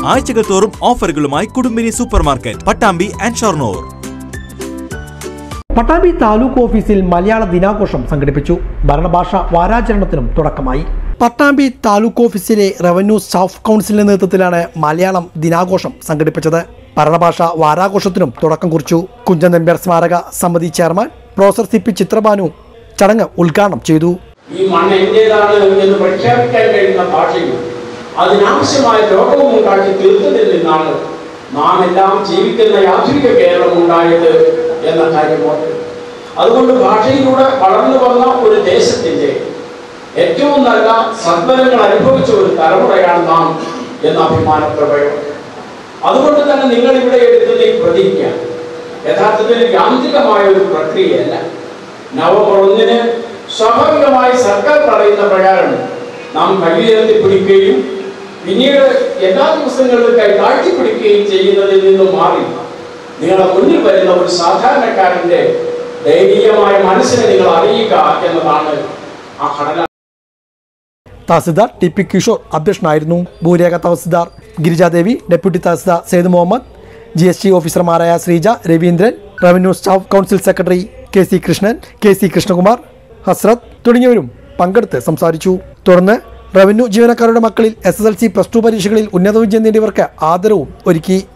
ആഴ്ചകൾ തോറും ഓഫറുകളുമായി Kudumbini supermarket Pattambi and Shoranur Pattambi taluk ഓഫീസിൽ മലയാള ദിനാഘോഷം സംഘടിപ്പിച്ചു ഭരണഭാഷ വാരാചരണത്തിനും തുടക്കമായി പട്ടാമ്പി താലൂക്ക് ഓഫീസിലെ റവന്യൂ സ്റ്റാഫ് കൗൺസിലിന്റെ നേതൃത്വത്തിലാണ് മലയാളം ദിനാഘോഷം സംഘടിപ്പിച്ചത് ഭരണഭാഷ വാരാഘോഷത്തിനും തുടക്കം കുറിച്ചു കുഞ്ചൻ നമ്പ്യാർ സ്മാരക സമിതി chairman professor C P Chitrabhanu ചടങ്ങ് ഉദ്ഘാടനം ചെയ്തു ഈ മണ്ണ് എന്റേതാണ് എന്ന് പ്രഖ്യാപിക്കാൻ കഴിയുന്ന ഭാഷയും അതിനാവശ്യമായ ലോകവും ഉണ്ടാക്കി തീർത്തതിൽ നിന്നാണ് നാം എല്ലാം ജീവിക്കുന്ന യാന്ത്രിക കേരളം ഉണ്ടായത് എന്ന കാര്യം ഓർക്കുക അതുകൊണ്ട് ഭാഷയിലൂടെ വളർന്നു വന്ന ഒരു ദേശത്തിന്റെ ഏറ്റവും നല്ല സദ്ഫലങ്ങൾ അനുഭവിച്ച ഒരു തലമുറയാണ് നാം എന്ന അഭിമാനത്തോടെ അതുകൊണ്ട് തന്നെ നിങ്ങൾ ഇവിടെ എടുക്കുന്ന ഈ പ്രതിജ്ഞ യഥാർത്ഥത്തിൽ യാന്ത്രികമായ ഒരു പ്രക്രിയയല്ല നവംബർ ഒന്നിന് സ്വാഭാവികമായി സർക്കാർ പറയുന്ന പ്രകാരം നാം കയ്യുയർത്തി പിടിക്കുകയും പിന്നീട് എല്ലാ ദിവസങ്ങളിലും കൈ താഴ്ത്തിപ്പിടിക്കുകയും ചെയ്യുന്നതിൽ നിന്നും മാറി നിങ്ങളുടെ മുന്നിൽ വരുന്ന ഒരു സാധാരണക്കാരന്റെ ദയനീയമായ മനസ്സിനെ നിങ്ങൾ അറിയുക എന്നതാണ് ആ ഘടന തഹസിൽദാർ ടി പി കിഷോർ അധ്യക്ഷനായിരുന്നു ഭൂരേഖ tahsildar Girijadevi deputy tahsildar Syed Muhammad G S T ഓഫീസർമാരായ Sreeja Raveendran revenue staff council secretary K C Krishnan K C Krishnakumar Hazrat തുടങ്ങിയവരും പങ്കെടുത്ത് സംസാരിച്ചു തുടർന്ന് റവന്യൂ ജീവനക്കാരുടെ മക്കളിൽ S S L C plus two പരീക്ഷകളിൽ ഉന്നത വിജയം നേടിയവർക്ക് ആദരവും ഒരുക്കി